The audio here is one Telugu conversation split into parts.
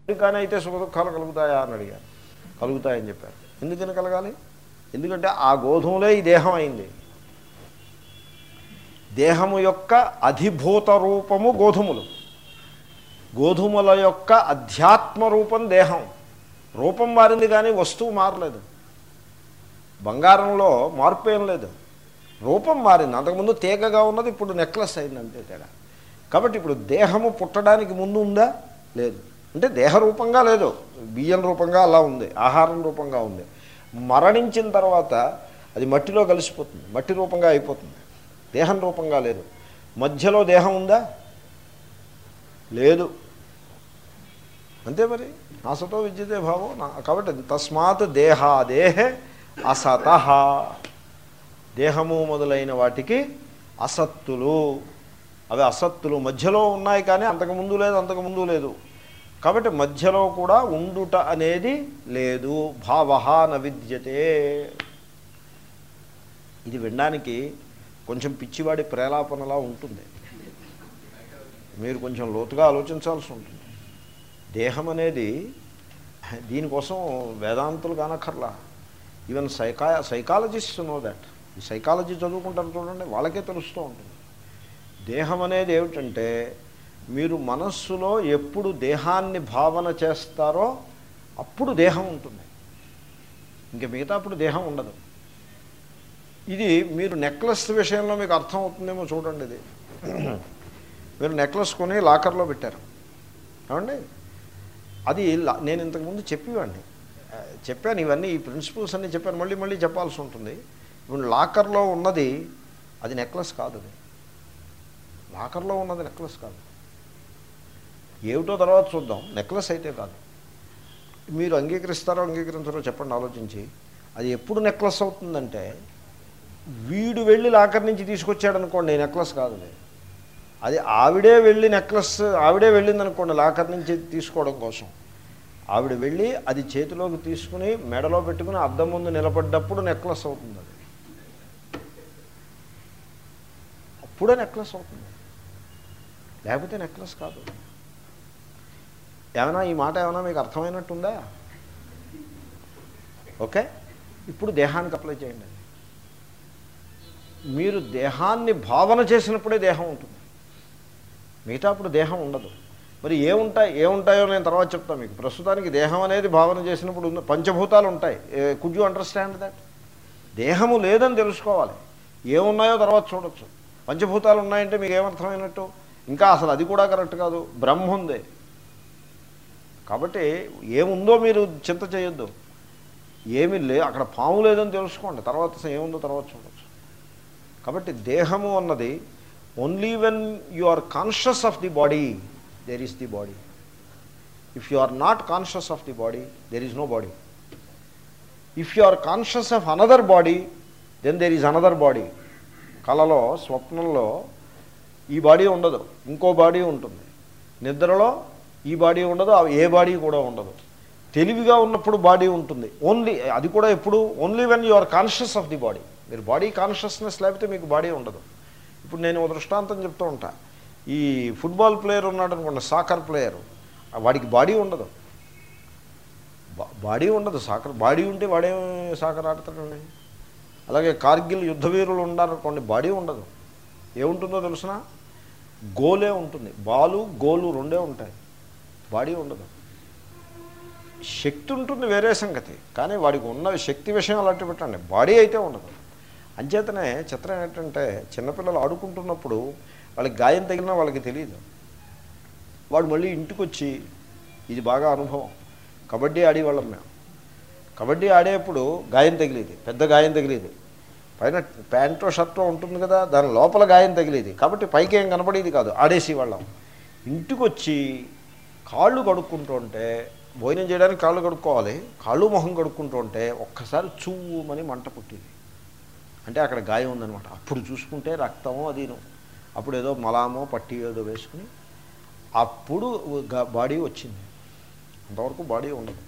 కానీ అయితే సుఖ దుఃఖాలు కలుగుతాయా అని అడిగారు కలుగుతాయని చెప్పారు ఎందుకని కలగాలి ఎందుకంటే ఆ గోధుమలే ఈ దేహం అయింది దేహము యొక్క అధిభూత రూపము గోధుమలు గోధుమల యొక్క అధ్యాత్మ రూపం దేహం రూపం మారింది కానీ వస్తువు మారలేదు బంగారంలో మార్పు ఏం లేదు రూపం మారింది అంతకుముందు తీగగా ఉన్నది ఇప్పుడు నెక్లెస్ అయింది అంతే తేడా కాబట్టి ఇప్పుడు దేహము పుట్టడానికి ముందు ఉందా లేదు అంటే దేహ రూపంగా లేదు బియ్యం రూపంగా అలా ఉంది ఆహారం రూపంగా ఉంది మరణించిన తర్వాత అది మట్టిలో కలిసిపోతుంది మట్టి రూపంగా అయిపోతుంది దేహం రూపంగా లేదు మధ్యలో దేహం ఉందా లేదు అంతే మరి నాసతో విద్యతే భావం నా కాబట్టి తస్మాత్ దేహాదేహే అసత దేహము మొదలైన వాటికి అసత్తులు అవి అసత్తులు మధ్యలో ఉన్నాయి కానీ అంతకుముందు లేదు అంతకుముందు లేదు కాబట్టి మధ్యలో కూడా ఉండుట అనేది లేదు భావ న విద్యతే ఇది వినడానికి కొంచెం పిచ్చివాడి ప్రేలాపనలా ఉంటుంది మీరు కొంచెం లోతుగా ఆలోచించాల్సి ఉంటుంది దేహం అనేది దీనికోసం వేదాంతులు కానక్కర్లా even psycho psychologist know that ఈ సైకాలజీ చదువుకుంటారు చూడండి వాళ్ళకే తెలుస్తూ ఉంటుంది దేహం అనేది ఏమిటంటే మీరు మనస్సులో ఎప్పుడు దేహాన్ని భావన చేస్తారో అప్పుడు దేహం ఉంటుంది ఇంక మిగతా అప్పుడు దేహం ఉండదు ఇది మీరు నెక్లెస్ విషయంలో మీకు అర్థం అవుతుందేమో చూడండి ఇది మీరు నెక్లెస్ కొని లాకర్లో పెట్టారు ఏమండి అది లా- నేను ఇంతకుముందు చెప్పేవాడిని ఆ, చెప్పాను ఇవన్నీ ఈ ప్రిన్సిపల్స్ అన్నీ చెప్పాను మళ్ళీ మళ్ళీ చెప్పాల్సి ఉంటుంది ఇప్పుడు లాకర్లో ఉన్నది అది నెక్లెస్ కాదు అది లాకర్లో ఉన్నది నెక్లెస్ కాదు ఏమిటో తర్వాత చూద్దాం నెక్లెస్ అయితే కాదు మీరు అంగీకరిస్తారో అంగీకరించారో చెప్పండి ఆలోచించి అది ఎప్పుడు నెక్లెస్ అవుతుందంటే వీడు వెళ్ళి లాకర్ నుంచి తీసుకొచ్చాడు అనుకోండి నెక్లెస్ కాదు అది అది ఆవిడే వెళ్ళి నెక్లెస్ ఆవిడే వెళ్ళింది అనుకోండి లాకర్ నుంచి తీసుకోవడం కోసం ఆవిడ వెళ్ళి అది చేతిలోకి తీసుకుని మెడలో పెట్టుకుని అద్దం ముందు నిలబడ్డప్పుడు నెక్లెస్ అవుతుంది అది అప్పుడే నెక్లెస్ అవుతుంది లేకపోతే నెక్లెస్ కాదు ఏమైనా ఈ మాట ఏమైనా మీకు అర్థమైనట్టుందా ఓకే ఇప్పుడు దేహానికి అప్లై చేయండి మీరు దేహాన్ని భావన చేసినప్పుడే దేహం ఉంటుంది మిగతా అప్పుడు దేహం ఉండదు మరి ఏముంటాయి ఏముంటాయో నేను తర్వాత చెప్తాను మీకు ప్రస్తుతానికి దేహం అనేది భావన చేసినప్పుడు ఉన్న పంచభూతాలు ఉంటాయి కుడ్ యూ అండర్స్టాండ్ దట్ దేహము లేదని తెలుసుకోవాలి ఏమున్నాయో తర్వాత చూడొచ్చు పంచభూతాలు ఉన్నాయంటే మీకు ఏమర్థమైనట్టు ఇంకా అసలు అది కూడా కరెక్ట్ కాదు బ్రహ్మ ఉంది కాబట్టి ఏముందో మీరు చింత చేయొద్దు ఏమీ లే అక్కడ పాము లేదని తెలుసుకోండి తర్వాత అసలు ఏముందో తర్వాత చూడొచ్చు కాబట్టి దేహము అన్నది only when you are conscious of the body there is the body if you are not conscious of the body there is no body if you are conscious of another body then there is another body కళలో స్వప్నంలో ఈ బాడీ ఉండదు ఇంకో బాడీ ఉంటుంది నిద్రలో ఈ బాడీ ఉండదు ఆ ఏ బాడీ కూడా ఉండదు తెలివిగా ఉన్నప్పుడు బాడీ ఉంటుంది ఓన్లీ అది కూడా ఎప్పుడు only when you are conscious of the body మీరు బాడీ కాన్షియస్నెస్ లేకపోతే మీకు బాడీ ఉండదు ఇప్పుడు నేను ఓ దృష్టాంతం చెప్తూ ఉంటా ఈ ఫుట్బాల్ ప్లేయర్ ఉన్నాడు అనుకోండి సాకర్ ప్లేయర్ వాడికి బాడీ ఉండదు బా- బాడీ ఉండదు సాకర్ బాడీ ఉంటే వాడే సాకర్ ఆడతాడండి అలాగే కార్గిల్ యుద్ధవీరులు ఉన్నారనుకోండి బాడీ ఉండదు ఏముంటుందో తెలుసిన గోలే ఉంటుంది బాలు గోలు రెండే ఉంటాయి బాడీ ఉండదు శక్తి ఉంటుంది వేరే సంగతి కానీ వాడికి ఉన్న శక్తి విషయం అలాంటి పెట్టండి బాడీ అయితే ఉండదు అంచేతనే చిత్రం ఏంటంటే చిన్నపిల్లలు ఆడుకుంటున్నప్పుడు వాళ్ళకి గాయం తగిలినా వాళ్ళకి తెలియదు వాడు మళ్ళీ ఇంటికి వచ్చి ఇది బాగా అనుభవం కబడ్డీ ఆడేవాళ్ళం మేము కబడ్డీ ఆడేప్పుడు గాయం తగిలేది పెద్ద గాయం తగిలేది పైన ప్యాంటో షర్టో ఉంటుంది కదా దాని లోపల గాయం తగిలేది కాబట్టి పైకి ఏం కనపడేది కాదు ఆడేసి వాళ్ళం ఇంటికి వచ్చి కాళ్ళు కడుక్కుంటూ ఉంటే భోజనం చేయడానికి కాళ్ళు కడుక్కోవాలి కాళ్ళు మొహం కడుక్కుంటూ ఉంటే ఒక్కసారి చువ్వుమని మంట పుట్టింది అంటే అక్కడ గాయం ఉందనమాట అప్పుడు చూసుకుంటే రక్తమో అదిను అప్పుడు ఏదో మలామో పట్టి ఏదో వేసుకుని అప్పుడు గ- బాడీ వచ్చింది అంతవరకు బాడీ ఉండదు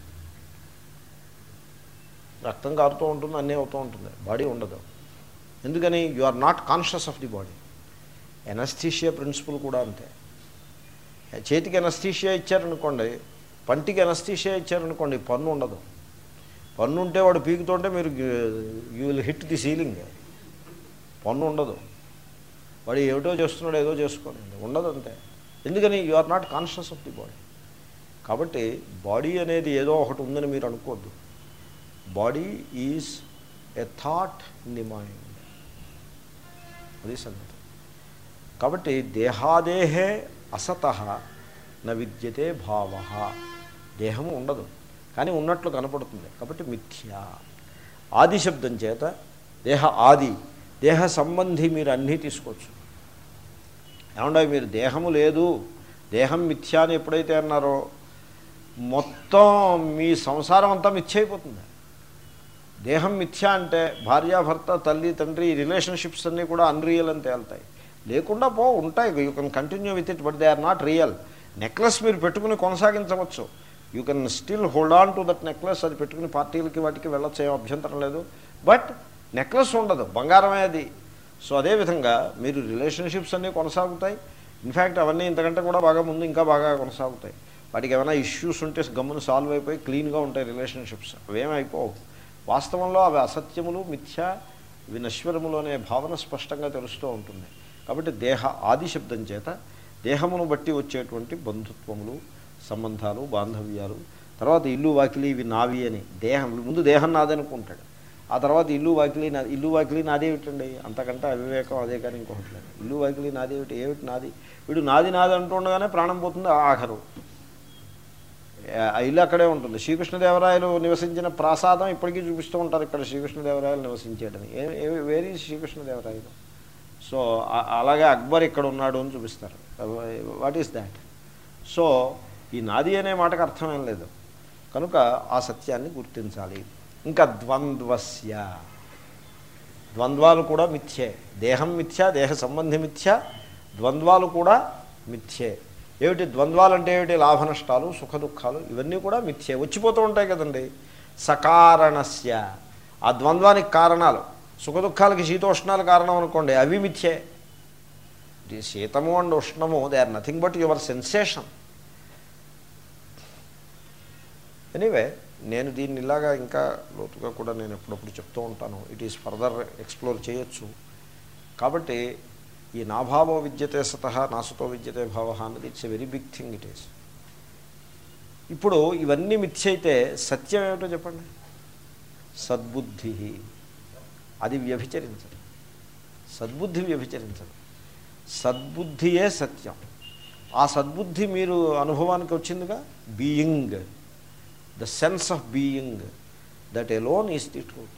రక్తం కారుతూ ఉంటుంది అన్నీ అవుతూ ఉంటుంది బాడీ ఉండదు ఎందుకని you are not conscious of the body anaesthesia principle కూడా అంతే చేతికి ఎనస్థీషియా ఇచ్చారనుకోండి పంటికి ఎనస్థీషియా ఇచ్చారనుకోండి పన్ను ఉండదు పన్ను ఉంటే వాడు పీకుతుంటే మీరు you will hit the ceiling పన్ను ఉండదు వాడు ఏమిటో చేస్తున్నాడు ఏదో చేసుకోండి ఉండదు అంతే ఎందుకని you are not conscious of the body కాబట్టి బాడీ అనేది ఏదో ఒకటి ఉందని మీరు అనుకోవద్దు body is a thought in the mind అది సంగతి కాబట్టి దేహాదేహే అసత న విద్యతే భావ దేహము ఉండదు కానీ ఉన్నట్లు కనపడుతుంది కాబట్టి మిథ్యా ఆది శబ్దం చేత దేహ ఆది దేహ సంబంధి మీరు అన్నీ తీసుకోవచ్చు ఏమంటే మీరు దేహము లేదు దేహం మిథ్యా అని ఎప్పుడైతే అన్నారో మొత్తం మీ సంసారం అంతా మిథ్య అయిపోతుంది దేహం మిథ్య అంటే భార్యాభర్త తల్లి తండ్రి ఈ రిలేషన్షిప్స్ అన్నీ కూడా అన్రియల్ అని తేలుతాయి లేకుండా పో ఉంటాయి you can continue with it but they are not real necklace మీరు పెట్టుకుని కొనసాగించవచ్చు you can still hold on to that necklace అది పెట్టుకుని పార్టీలకి వాటికి వెళ్ళొచ్చు ఏం అభ్యంతరం లేదు బట్ నెక్లెస్ ఉండదు బంగారమే అది సో అదేవిధంగా మీరు రిలేషన్షిప్స్ అన్నీ కొనసాగుతాయి ఇన్ఫ్యాక్ట్ అవన్నీ ఇంతకంటే కూడా బాగా ముందు ఇంకా బాగా కొనసాగుతాయి వాటికి ఏమైనా ఇష్యూస్ ఉంటే గమ్మున సాల్వ్ అయిపోయి క్లీన్గా ఉంటాయి రిలేషన్షిప్స్ అవేమీ అయిపోవు వాస్తవంలో అవి అసత్యములు మిథ్య ఇవి నశ్వరములు అనే భావన స్పష్టంగా తెలుస్తూ ఉంటుంది కాబట్టి దేహ ఆది శబ్దం చేత దేహమును బట్టి వచ్చేటువంటి బంధుత్వములు సంబంధాలు బాంధవ్యాలు తర్వాత ఇల్లు వాకిలి ఇవి నావి అని దేహం ముందు దేహం నాదనుకుంటాడు ఆ తర్వాత ఇల్లు వాకిలి నా ఇల్లు వాకిలి నాదేమిటండి అంతకంటే అవివేకం అదే కానీ ఇంకొకటి లేదు ఇల్లు వాకిలి నాదేమిటి ఏమిటి నాది వీడు నాది నాది అంటుండగానే ప్రాణం పోతుంది ఆఖరు ఆ ఇల్లు అక్కడే ఉంటుంది శ్రీకృష్ణదేవరాయలు నివసించిన ప్రాసాదం ఇప్పటికీ చూపిస్తూ ఉంటారు ఇక్కడ శ్రీకృష్ణదేవరాయలు నివసించేటని ఏ వేరీ శ్రీకృష్ణదేవరాయలు సో అలాగే అక్బర్ ఇక్కడ ఉన్నాడు అని చూపిస్తారు వాట్ ఈస్ దాట్ సో ఈ నాది అనే మాటకు అర్థమేం లేదు కనుక ఆ సత్యాన్ని గుర్తించాలి ఇంకా ద్వంద్వస్య ద్వంద్వాలు కూడా మిథ్యే దేహం మిథ్య దేహ సంబంధి మిథ్య ద్వంద్వాలు కూడా మిథ్యే ఏమిటి ద్వంద్వాలు అంటే ఏమిటి లాభ నష్టాలు సుఖ దుఃఖాలు ఇవన్నీ కూడా మిథ్యే వచ్చిపోతూ ఉంటాయి కదండి సకారణస్య ఆ ద్వంద్వానికి కారణాలు సుఖ దుఃఖాలకి శీతోష్ణాలు కారణం అనుకోండి అవి మిథ్యే శీతము అండ్ ఉష్ణము they are nothing but your sensation anyway నేను దీన్ని ఇలాగా ఇంకా లోతుగా కూడా నేను ఎప్పుడప్పుడు చెప్తూ ఉంటాను ఇట్ ఈస్ ఫర్దర్ ఎక్స్ప్లోర్ చేయొచ్చు కాబట్టి ఈ నాభావో విద్యతే సత నాసుతో విద్యతే భావ అన్నది it's a very big thing it is ఇప్పుడు ఇవన్నీ మిథ్య అయితే సత్యం ఏమిటో చెప్పండి సద్బుద్ధి అది వ్యభిచరించదు సద్బుద్ధి వ్యభిచరించదు సద్బుద్ధియే సత్యం ఆ సద్బుద్ధి మీరు అనుభవానికి వచ్చిందిగా being the sense of being that alone is the truth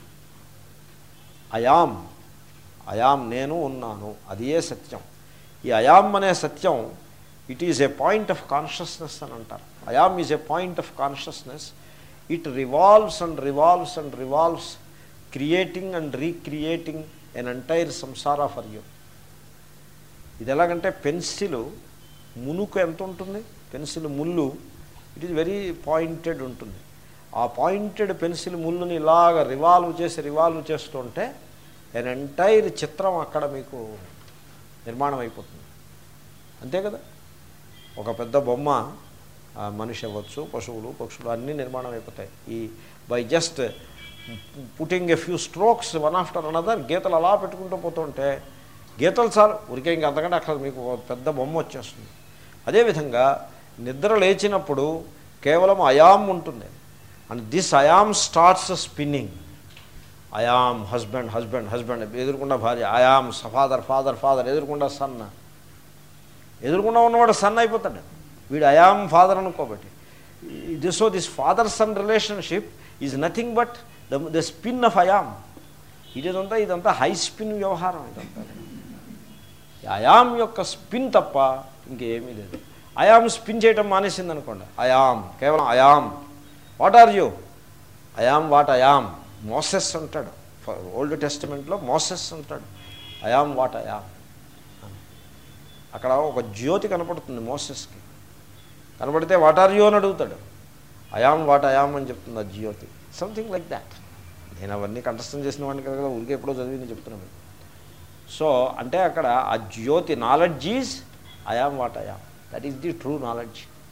I'm I'm నేను ఉన్నాను అది ఏ సత్యం ఈ అయాం అనే సత్యం it is a point of consciousness అని అంటారు I'm is a point of consciousness it revolves and revolves and revolves creating and recreating an entire samsara for you ఇది ఎలాగంటే పెన్సిల్ మునుకు ఎంత ఉంటుంది పెన్సిల్ ముళ్ళు ఇట్ ఈజ్ వెరీ పాయింటెడ్ ఉంటుంది ఆ పాయింటెడ్ పెన్సిల్ ముళ్ళుని ఇలాగ రివాల్వ్ చేసి రివాల్వ్ చేస్తుంటే ఎన్ ఎంటైర్ చిత్రం అక్కడ మీకు నిర్మాణం అయిపోతుంది అంతే కదా ఒక పెద్ద బొమ్మ మనిషి అవ్వచ్చు పశువులు పక్షులు అన్నీ నిర్మాణం అయిపోతాయి ఈ by just putting a few strokes one after another గీతలు అలా పెట్టుకుంటూ పోతుంటే గీతలు చాలు ఉరికే ఇంక అంతకంటే అక్కడ మీకు ఒక పెద్ద బొమ్మ వచ్చేస్తుంది అదేవిధంగా నిద్ర లేచినప్పుడు కేవలం అయాం ఉంటుంది and this I'm starts spinning I'm husband husband husband ఎదురుకుండా భార్య అయాం ఫాదర్ ఫాదర్ ఫాదర్ ఎదురుకుండా సన్న ఎదురుకుండా ఉన్నవాడు సన్ అయిపోతాడు వీడు అయాం ఫాదర్ అనుకోబట్టి this so this father son relationship is nothing but the the spin of I'm ఇదంతా ఇదంతా హై స్పిన్ వ్యవహారం ఇదంతా అయాం యొక్క స్పిన్ తప్ప ఇంకేమీ లేదు అయాం స్పిన్ చేయటం మానేసింది అనుకోండి అయాం కేవలం I'm what are you I'm what I'm Moses అంటాడు ఓల్డ్ టెస్టిమెంట్లో మోసెస్ అంటాడు అయాం వాట్ అయాం అక్కడ ఒక జ్యోతి కనపడుతుంది మోసెస్కి కనపడితే వాట్ ఆర్ యూ అని అడుగుతాడు అయాం వాట్ అయాం అని చెప్తుంది ఆ జ్యోతి సంథింగ్ లైక్ దాట్ నేను అవన్నీ కంఠస్థం చేసిన వాడిని కదా ఊరికే ఎప్పుడో చదివి చెప్తున్నాను సో అంటే అక్కడ ఆ జ్యోతి knowledge is I'm what I'm that is the true knowledge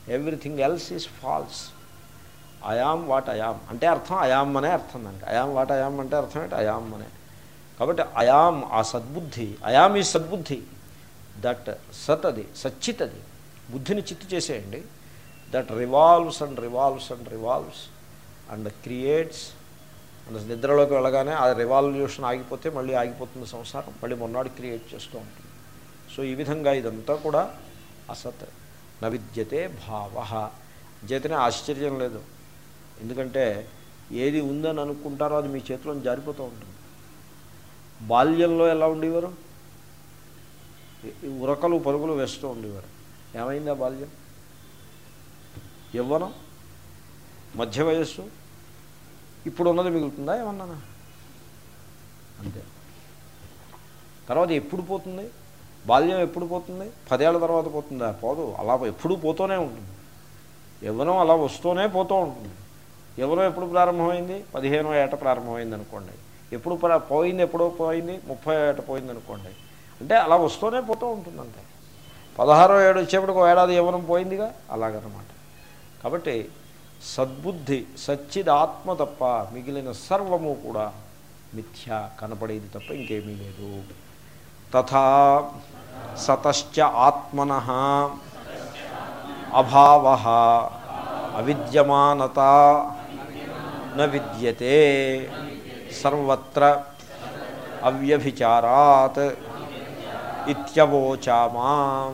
everything else is false I'm what I'm అంటే అర్థం అయామ్ అనే అర్థం దానికి అయామ్ వాట్ అయామ్ అంటే అర్థం ఏంటి అయామ్ అనే కాబట్టి అయామ్ ఆ సద్బుద్ధి అయామ్ ఈ సద్బుద్ధి దట్ సత్ అది సచ్చిత్ అది బుద్ధిని చిత్తు చేసేయండి that revolves and revolves and revolves and creates and నిద్రలోకి వెళ్ళగానే ఆ రివాల్యూషన్ ఆగిపోతే మళ్ళీ ఆగిపోతుంది సంసారం మళ్ళీ మొన్నాడు క్రియేట్ చేస్తూ ఉంటుంది సో ఈ విధంగా ఇదంతా కూడా అసత్ నవిద్యతే భావ చేతనే ఆశ్చర్యం లేదు ఎందుకంటే ఏది ఉందని అనుకుంటారో అది మీ చేతిలో జారిపోతూ ఉంటుంది బాల్యంలో ఎలా ఉండేవారు ఈ ఉరకలు పరుగులు వేస్తూ ఉండేవారు ఏమైంది ఆ బాల్యం యవ్వనం మధ్య వయస్సు ఇప్పుడు ఉన్నది మిగులుతుందా ఏమన్నానా అంతే తర్వాత ఎప్పుడు పోతుంది బాల్యం ఎప్పుడు పోతుంది పదేళ్ల తర్వాత పోతుందా పోదు అలా ఎప్పుడు పోతూనే ఉంటుంది యవ్వనం అలా వస్తూనే పోతూ ఉంటుంది యవ్వనం ఎప్పుడు ప్రారంభమైంది పదిహేనో ఏట ప్రారంభమైంది అనుకోండి ఎప్పుడు ప్రా పోయింది ఎప్పుడో పోయింది ముప్పై ఏట పోయింది అనుకోండి అంటే అలా వస్తూనే పోతూ ఉంటుంది అంతే పదహారో ఏడు వచ్చేప్పటికి ఒక ఏడాది యవ్వనం పోయిందిగా అలాగనమాట కాబట్టి సద్బుద్ధి సచ్చిదాత్మ తప్ప మిగిలిన సర్వము కూడా మిథ్య కనపడేది తప్ప ఇంకేమీ లేదు తథా సతశ్చ ఆత్మన అభావ అవిద్యమానత న విద్యతే సర్వత్ర అవ్యభిచారాత్ ఇత్యవోచామా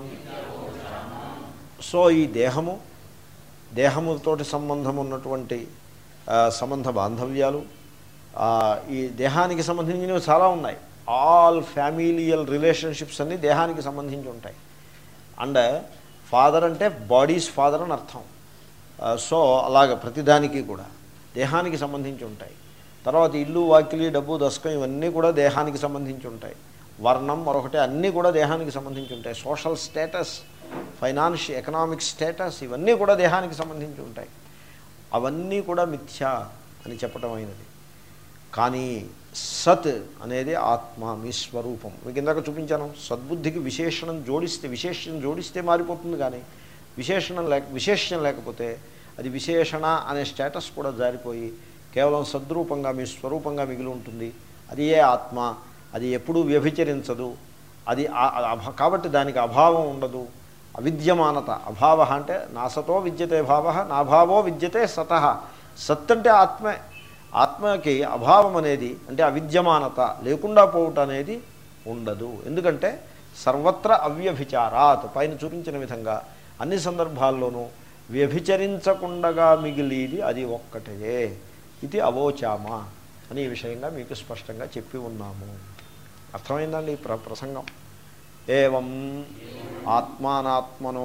సో ఈ దేహము దేహముతోటి సంబంధం ఉన్నటువంటి ఆ, సంబంధ బాంధవ్యాలు ఆ, ఈ దేహానికి సంబంధించినవి చాలా ఉన్నాయి ఆల్ ఫ్యామిలియల్ రిలేషన్షిప్స్ అన్నీ దేహానికి సంబంధించి ఉంటాయి అండ్ ఫాదర్ అంటే బాడీస్ ఫాదర్ అని అర్థం ఆ, సో అలాగ ప్రతిదానికి కూడా దేహానికి సంబంధించి ఉంటాయి తర్వాత ఇల్లు వాకిలి డబ్బు దశకం ఇవన్నీ కూడా దేహానికి సంబంధించి ఉంటాయి వర్ణం మరొకటి అన్నీ కూడా దేహానికి సంబంధించి ఉంటాయి social status financial economic status ఇవన్నీ కూడా దేహానికి సంబంధించి ఉంటాయి అవన్నీ కూడా మిథ్యా అని చెప్పటం అయినది కానీ సత్ అనేది ఆత్మ మీ స్వరూపం మీకు ఇందాక చూపించాను సద్బుద్ధికి విశేషణం జోడిస్తే విశేషణం జోడిస్తే మారిపోతుంది కానీ విశేషణం లేక విశేషం లేకపోతే అది విశేషణ అనే స్టేటస్ కూడా జారిపోయి కేవలం సద్రూపంగా మీ స్వరూపంగా మిగిలి ఉంటుంది అది ఏ ఆత్మ అది ఎప్పుడూ వ్యభిచరించదు అది ఆ- ఆ- అభ- కాబట్టి దానికి అభావం ఉండదు అవిద్యమానత అభావ అంటే నాసతో విద్యతే భావ నాభావో విద్యతే సత సత్ అంటే ఆత్మే ఆత్మకి అభావం అనేది అంటే అవిద్యమానత లేకుండా పోవుట అనేది ఉండదు ఎందుకంటే సర్వత్ర అవ్యభిచారాత్ పైన చూపించిన విధంగా అన్ని సందర్భాల్లోనూ వ్యభిచరించకుండగా మిగిలిది అది ఒక్కటే ఇది అవోచామా అని ఈ విషయంగా మీకు స్పష్టంగా చెప్పి ఉన్నాము అర్థమైందండి ఈ ప్ర ప్రసంగం ఏం ఆత్మానాత్మనో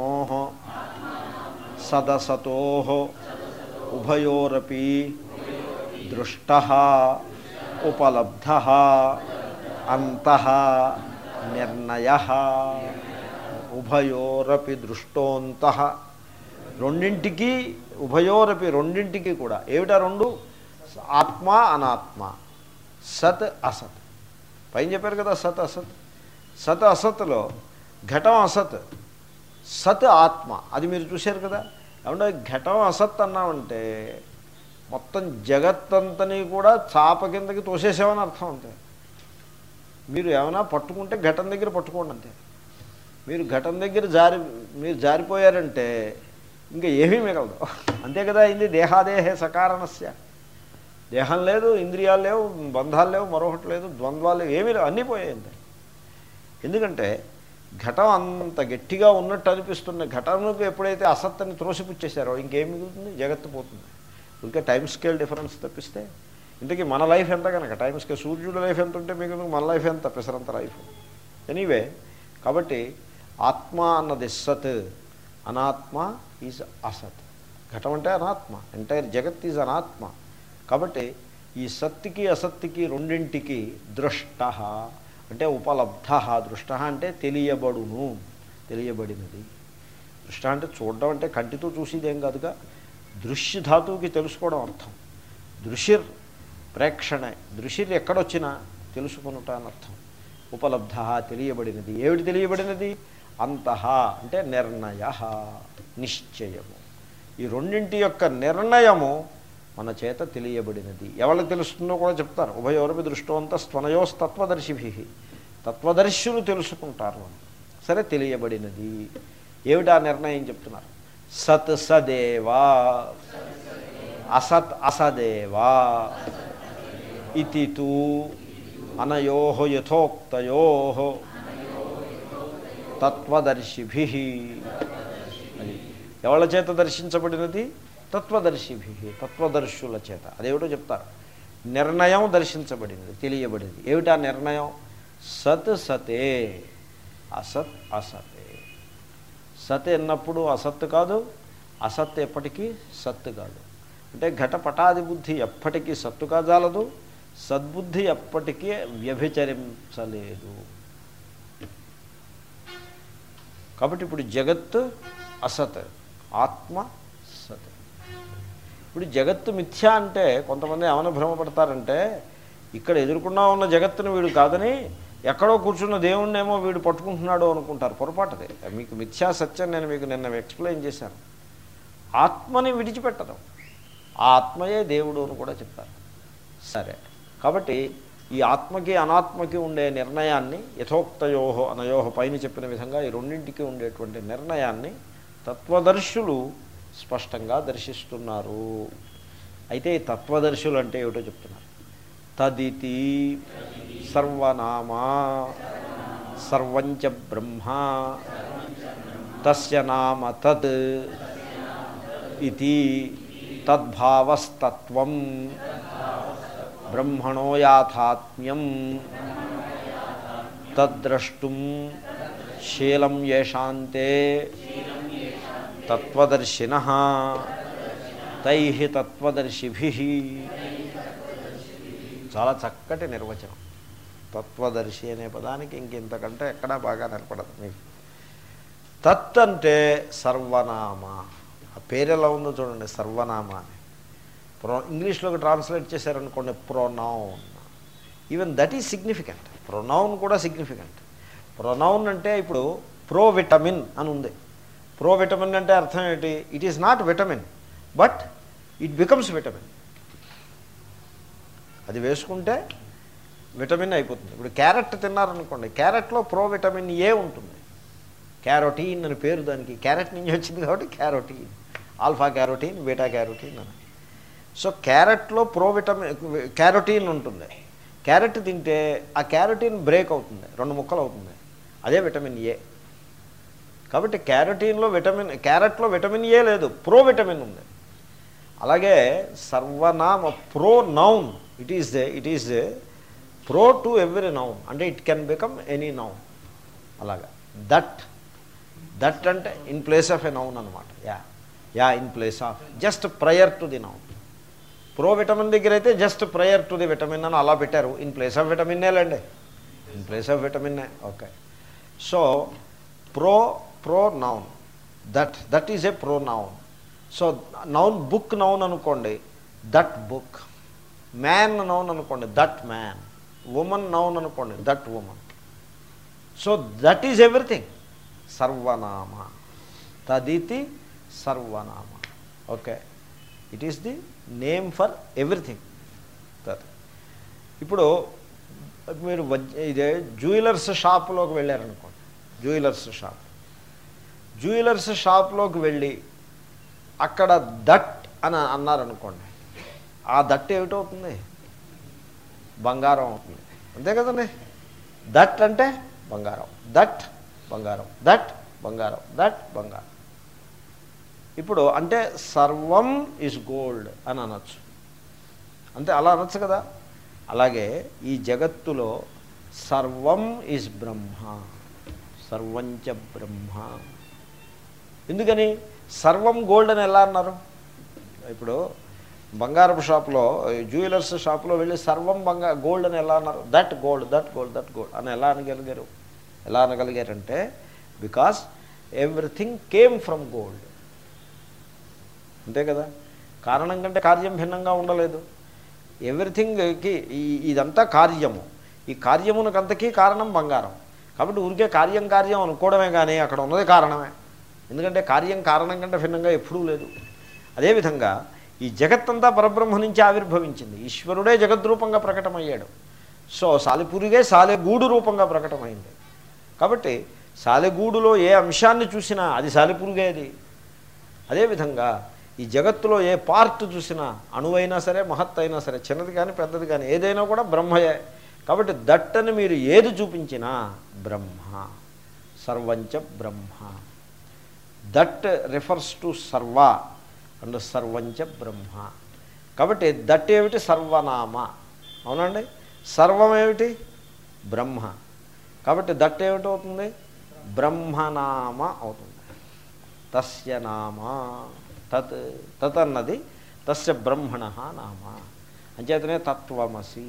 సదసతో ఉభయోరపి దృష్ట ఉపలబ్ధ అంత నిర్ణయ ఉభయోరపి దృష్టోంత రెండింటికి ఉభయోరపి రెండింటికి కూడా ఏమిటా రెండు ఆత్మ అనాత్మ సత్ అసత్ పైన చెప్పారు కదా సత్ అసత్ సత్ అసత్లో ఘటం అసత్ సత్ ఆత్మ అది మీరు చూశారు కదా ఏమంటే ఘటం అసత్ అన్నామంటే మొత్తం జగత్తంతని కూడా చాప కిందకి తోసేసామని అర్థం అంతే మీరు ఏమైనా పట్టుకుంటే ఘటం దగ్గర పట్టుకోండి అంతే మీరు ఘటం దగ్గర జారి మీరు జారిపోయారంటే ఇంకా ఏమీ మిగలదు అంతే కదా అయింది దేహాదేహే సకారణస్య దేహం లేదు ఇంద్రియాలు లేవు బంధాలు లేవు మరొకటి లేదు ద్వంద్వాలు లేవు ఏమీ లేవు అన్నీ పోయాయి అంతే ఎందుకంటే ఘటం అంత గట్టిగా ఉన్నట్టు అనిపిస్తున్న ఘటనకు ఎప్పుడైతే అసత్తని త్రోసిపుచ్చేశారో ఇంకేం మిగులుతుంది జగత్తు పోతుంది ఇంకా టైం స్కేల్ డిఫరెన్స్ తప్పిస్తే ఇంతకీ మన లైఫ్ ఎంత కనుక టైం స్కేల్ సూర్యుడు లైఫ్ ఎంత ఉంటే మీకు మన లైఫ్ ఎంత పెసరంత లైఫ్ ఎనీవే కాబట్టి ఆత్మ అన్నది సత్ అనాత్మ ఈజ్ అసత్ ఘటం అంటే అనాత్మ ఎంటైర్ జగత్ ఈజ్ అనాత్మ కాబట్టి ఈ సత్తికి అసత్తికి రెండింటికి దృష్ట అంటే ఉపలబ్ధ దృష్ట అంటే తెలియబడును తెలియబడినది దృష్ట అంటే చూడడం అంటే కంటితో చూసేదేం కాదుగా దృశ్య ధాతువుకి తెలుసుకోవడం అర్థం దృశ్యర్ ప్రేక్షణ దృశ్యర్ ఎక్కడొచ్చినా తెలుసుకొనుట అని అర్థం ఉపలబ్ధ తెలియబడినది ఏమిటి తెలియబడినది అంతః అంటే నిర్ణయ నిశ్చయము ఈ రెండింటి యొక్క నిర్ణయము మన చేత తెలియబడినది ఎవరికి తెలుస్తుందో కూడా చెప్తారు ఉభయోరపి దృష్టవంత స్వనయోస్ తత్వదర్శిభి తత్వదర్శులు తెలుసుకుంటారు అని సరే తెలియబడినది ఏమిటా నిర్ణయం చెప్తున్నారు సత్ సదేవా అసత్ అసదేవా ఇది తూ అనయో యథోక్తయో తత్వదర్శిభి అది ఎవరి చేత దర్శించబడినది తత్వదర్శిభి తత్వదర్శుల చేత అదేమిటో చెప్తారు నిర్ణయం దర్శించబడినది తెలియబడింది ఏమిటా నిర్ణయం సత్ సతే అసత్ అసతే సత్ ఎన్నప్పుడు అసత్ కాదు అసత్ ఎప్పటికీ సత్తు కాదు అంటే ఘటపటాది బుద్ధి ఎప్పటికీ సత్తు కాజాలదు సద్బుద్ధి ఎప్పటికీ వ్యభిచరించలేదు కాబట్టి ఇప్పుడు జగత్తు అసత్ ఆత్మ సత్ ఇప్పుడు జగత్తు మిథ్య అంటే కొంతమంది ఏమైనా భ్రమపడతారంటే ఇక్కడ ఎదుర్కొన్నా ఉన్న జగత్తుని వీడు కాదని ఎక్కడో కూర్చున్న దేవుణ్ణేమో వీడు పట్టుకుంటున్నాడు అనుకుంటారు పొరపాటుదే మీకు మిథ్యా సత్యం నేను మీకు నిన్న ఎక్స్ప్లెయిన్ చేశాను ఆత్మని విడిచిపెట్టడం ఆ ఆత్మయే దేవుడు అని కూడా చెప్తారు సరే కాబట్టి ఈ ఆత్మకి అనాత్మకి ఉండే నిర్ణయాన్ని యథోక్తయోహో అనయోహో పైన చెప్పిన విధంగా ఈ రెండింటికి ఉండేటువంటి నిర్ణయాన్ని తత్వదర్శులు స్పష్టంగా దర్శిస్తున్నారు అయితే ఈ తత్వదర్శులు అంటే ఏమిటో చెప్తున్నారు తదితి సర్వనామా సర్వంచ బ్రహ్మ తస్య నామ తద్ ఇది తద్భావస్తత్వం బ్రహ్మణో యాథాత్మ్యం తద్ద్రష్టం శీలం ఏషాంతే తత్వదర్శిన తై తత్వదర్శిభి చాలా చక్కటి నిర్వచనం తత్వదర్శి అనే పదానికి ఇంకింతకంటే ఎక్కడా బాగా నిలబడదు మీకు తత్ అంటే సర్వనామ ఆ పేరు ఎలా ఉందో చూడండి సర్వనామ అని ప్రో ఇంగ్లీష్లోకి ట్రాన్స్లేట్ చేశారనుకోండి pronoun even that is significant pronoun కూడా సిగ్నిఫికెంట్ ప్రొనౌన్ అంటే ఇప్పుడు ప్రో విటమిన్ అని ఉంది ప్రో విటమిన్ అంటే అర్థం ఏంటి it is not vitamin but it becomes vitamin అది వేసుకుంటే విటమిన్ అయిపోతుంది ఇప్పుడు క్యారెట్ తిన్నారనుకోండి క్యారెట్లో ప్రో విటమిన్ ఏ ఉంటుంది క్యారోటీన్ అని పేరు దానికి క్యారెట్ నుంచి వచ్చింది కాబట్టి carotene alpha carotene beta carotene అని సో క్యారెట్లో ప్రో విటమిన్ క్యారోటీన్ ఉంటుంది క్యారెట్ తింటే ఆ క్యారోటీన్ బ్రేక్ అవుతుంది రెండు ముక్కలు అవుతుంది అదే విటమిన్ ఏ కాబట్టి క్యారోటీన్లో విటమిన్ క్యారెట్లో విటమిన్ ఏ లేదు ప్రో విటమిన్ ఉంది అలాగే సర్వనామ pro noun it is they it is they pro to every noun అంటే it can become any noun అలాగా దట్ దట్ అంటే in place of a noun అనమాట yeah yeah in place of just prior to the noun pro vitamin దగ్గర అయితే just prior to the vitamin అని అలా పెట్టారు ఇన్ ప్లేస్ ఆఫ్ విటమిన్నేలండి ఇన్ ప్లేస్ ఆఫ్ విటమిన్నే okay so pro pro noun that that is a pro noun so noun book noun అనుకోండి దట్ బుక్ మ్యాన్ నౌన్ అనుకోండి దట్ మ్యాన్ ఉమన్ నౌన్ అనుకోండి that woman so that is everything సర్వనామ తదితి సర్వనామ okay it is the name for everything that ఇప్పుడు మీరు వజ్- ఇదే జ్యువెలర్స్ షాప్లోకి వెళ్ళారనుకోండి జ్యువెలర్స్ షాప్ జ్యువెలర్స్ షాప్లోకి వెళ్ళి అక్కడ దట్ అని అన్నారనుకోండి ఆ దట్ ఏమిటవుతుంది బంగారం అవుతుంది అంతే కదండి దట్ అంటే బంగారం దట్ బంగారం దట్ బంగారం దట్ బంగారం ఇప్పుడు అంటే సర్వం ఈజ్ గోల్డ్ అని అనొచ్చు అంతే అలా అనొచ్చు కదా అలాగే ఈ జగత్తులో సర్వం ఈజ్ బ్రహ్మ సర్వంచ బ్రహ్మ ఎందుకని సర్వం గోల్డ్ అని ఎలా అన్నారు ఇప్పుడు బంగారపు షాప్లో జ్యువెలర్స్ షాప్లో వెళ్ళి సర్వం బంగా గోల్డ్ అని ఎలా అన్నారు that gold that gold that gold అని ఎలా అనగలిగారు ఎలా అనగలిగారంటే because everything came from gold అంతే కదా కారణం కంటే కార్యం భిన్నంగా ఉండలేదు ఎవ్రీథింగ్కి ఈ ఇదంతా కార్యము ఈ కార్యమునకంతకీ కారణం బంగారం కాబట్టి ఊరికే కార్యం కార్యం అనుకోవడమే కానీ అక్కడ ఉన్నది కారణమే ఎందుకంటే కార్యం కారణం కంటే భిన్నంగా ఎప్పుడూ లేదు అదేవిధంగా ఈ జగత్తంతా పరబ్రహ్మ నుంచి ఆవిర్భవించింది ఈశ్వరుడే జగద్రూపంగా ప్రకటమయ్యాడు సో సాలెపురిగే సాలెగూడు రూపంగా ప్రకటమైంది కాబట్టి సాలెగూడులో ఏ అంశాన్ని చూసినా అది సాలెపురుగే అది అదేవిధంగా ఈ జగత్తులో ఏ పార్ట్ చూసినా అణువైనా సరే మహత్ అయినా సరే చిన్నది కానీ పెద్దది కానీ ఏదైనా కూడా బ్రహ్మయే కాబట్టి దట్టని మీరు ఏది చూపించినా బ్రహ్మ సర్వంచ బ్రహ్మ దట్ రిఫర్స్ టు సర్వ అండ్ సర్వంచ బ్రహ్మ కాబట్టి దట్ ఏమిటి సర్వనామ అవునండి సర్వం ఏమిటి బ్రహ్మ కాబట్టి దట్ ఏమిటి అవుతుంది బ్రహ్మనామ అవుతుంది తస్య నామ తత్ తత్ అన్నది తస్య బ్రహ్మణ నామ అంచేతనే తత్వమసి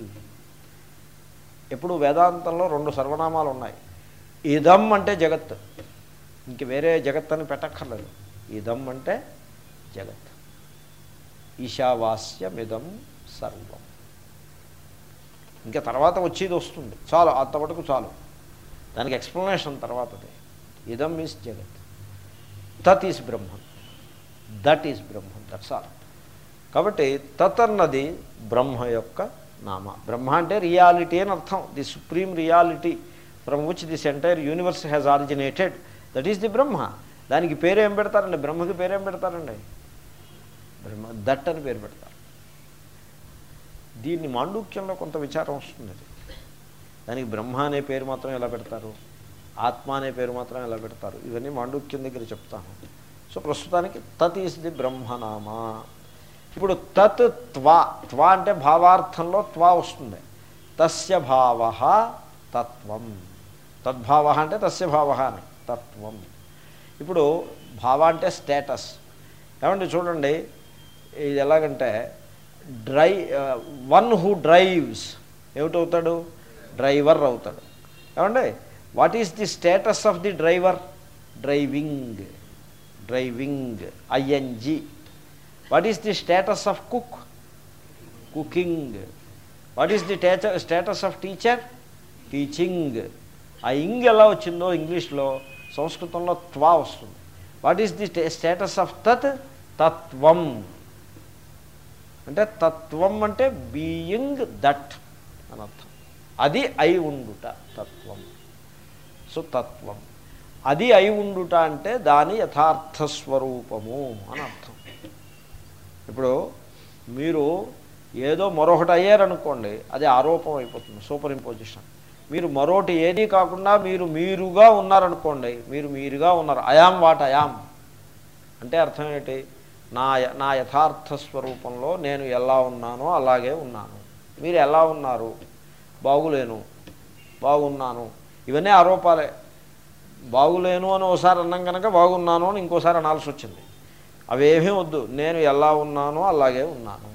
ఇప్పుడు వేదాంతంలో రెండు సర్వనామాలు ఉన్నాయి ఇదం అంటే జగత్ ఇంక వేరే జగత్ అని పెట్టక్కర్లేదు ఇదం అంటే జగత్ ఈశావాస్యమిదం సర్వం ఇంకా తర్వాత వచ్చేది వస్తుంది చాలు అంతవరకు చాలు దానికి ఎక్స్ప్లెనేషన్ తర్వాతది ఇదం ఈజ్ జగత్ తత్ is Brahman that is Brahman that's all కాబట్టి తత్ అన్నది బ్రహ్మ యొక్క నామ బ్రహ్మ అంటే రియాలిటీ అని అర్థం the supreme reality from which this entire universe has originated that is the Brahma దానికి పేరేం పెడతారండి బ్రహ్మకి పేరేం పెడతారండి బ్రహ్మ దట్ అని పేరు పెడతారు దీన్ని మాండూక్యంలో కొంత విచారం వస్తుంది అది. దానికి బ్రహ్మ అనే పేరు మాత్రం ఎలా పెడతారు ఆత్మ అనే పేరు మాత్రం ఎలా పెడతారు ఇవన్నీ మాండూక్యం దగ్గర చెప్తాను సో ప్రస్తుతానికి తత్ ఈస్ ది బ్రహ్మనామా ఇప్పుడు తత్ త్వా త్వా అంటే భావార్థంలో త్వా వస్తుంది తస్య భావ తత్వం తద్భావ అంటే తస్య భావ అని తత్వం ఇప్పుడు భావ అంటే స్టేటస్ ఏమంటే చూడండి ఇది ఎలాగంటే డ్రై వన్ హూ డ్రైవ్స్ ఏమిటవుతాడు డ్రైవర్ అవుతాడు ఏమండి what is the status of the driver driving driving ING what is the status of cook cooking what is the status of teacher teaching ఆ ఇంగ్ ఎలా వచ్చిందో ఇంగ్లీష్లో సంస్కృతంలో త్వా వస్తుంది what is the status of తత్ తత్వం అంటే తత్వం అంటే బీయింగ్ దట్ అని అర్థం అది అయి ఉండుట తత్వం సో తత్వం అది అయి ఉండుట అంటే దాని యథార్థ స్వరూపము అని అర్థం ఇప్పుడు మీరు ఏదో మరొకటి అయ్యారనుకోండి అది ఆరోపం అయిపోతుంది సూపర్ ఇంపోజిషన్ మీరు మరొకటి ఏదీ కాకుండా మీరు మీరుగా ఉన్నారనుకోండి మీరు మీరుగా ఉన్నారు అయాం వాట్ అయాం అంటే అర్థం ఏంటి నా నా యథార్థ స్వరూపంలో నేను ఎలా ఉన్నానో అలాగే ఉన్నాను మీరు ఎలా ఉన్నారు బాగులేను బాగున్నాను ఇవన్నీ ఆరోపాలే బాగులేను అని ఒకసారి అన్నాం కనుక బాగున్నాను అని ఇంకోసారి అనాల్సి వచ్చింది అవేమీ వద్దు నేను ఎలా ఉన్నానో అలాగే ఉన్నాను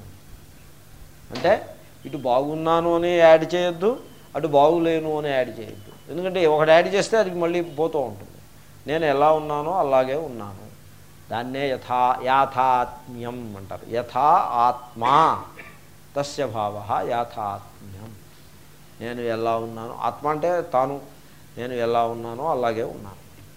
అంటే ఇటు బాగున్నాను అని యాడ్ చేయొద్దు అటు బాగులేను అని యాడ్ చేయొద్దు ఎందుకంటే ఒకటి యాడ్ చేస్తే అది మళ్ళీ పోతూ ఉంటుంది నేను ఎలా ఉన్నానో అలాగే ఉన్నాను దాన్నే యథా యాథాత్మ్యం అంటారు యథా ఆత్మా తస్య భావ యాథాత్మ్యం నేను ఎలా ఉన్నాను ఆత్మ అంటే తాను నేను ఎలా ఉన్నానో అలాగే ఉన్నాను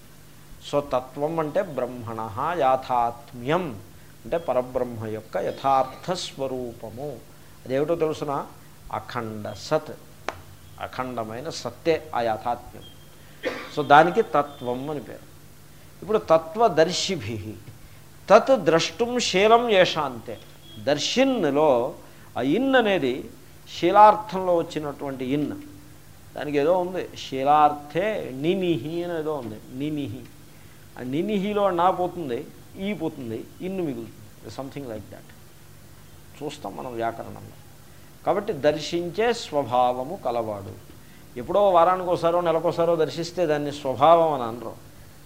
సో తత్వం అంటే బ్రహ్మణ యాథాత్మ్యం అంటే పరబ్రహ్మ యొక్క యథార్థ స్వరూపము అదేమిటో తెలుసిన అఖండ సత్ అఖండమైన సత్తే ఆ యాథాత్మ్యం సో దానికి తత్వం అని పేరు ఇప్పుడు తత్వదర్శిభి తత్ ద్రష్టుం శీలం ఏషాంతే దర్శిన్లో ఆ ఇన్ అనేది శీలార్థంలో వచ్చినటువంటి ఇన్ దానికి ఏదో ఉంది శీలార్థే నినిహి అని ఏదో ఉంది నినిహి ఆ నినిహిలో నా పోతుంది ఈ పోతుంది ఇన్ను మిగులుతుంది సంథింగ్ లైక్ దాట్ చూస్తాం మనం వ్యాకరణంలో కాబట్టి దర్శించే స్వభావము కలవాడు ఎప్పుడో వారానికి ఒకసారో నెలకోసారో దర్శిస్తే దాన్ని స్వభావం అని అనరు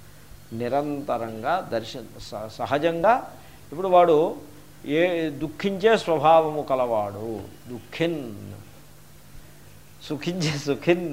నిరంతరంగా దర్శ స- సహజంగా ఇప్పుడు వాడు ఏ దుఃఖించే స్వభావము కలవాడు దుఃఖిన్ సుఖించే సుఖిన్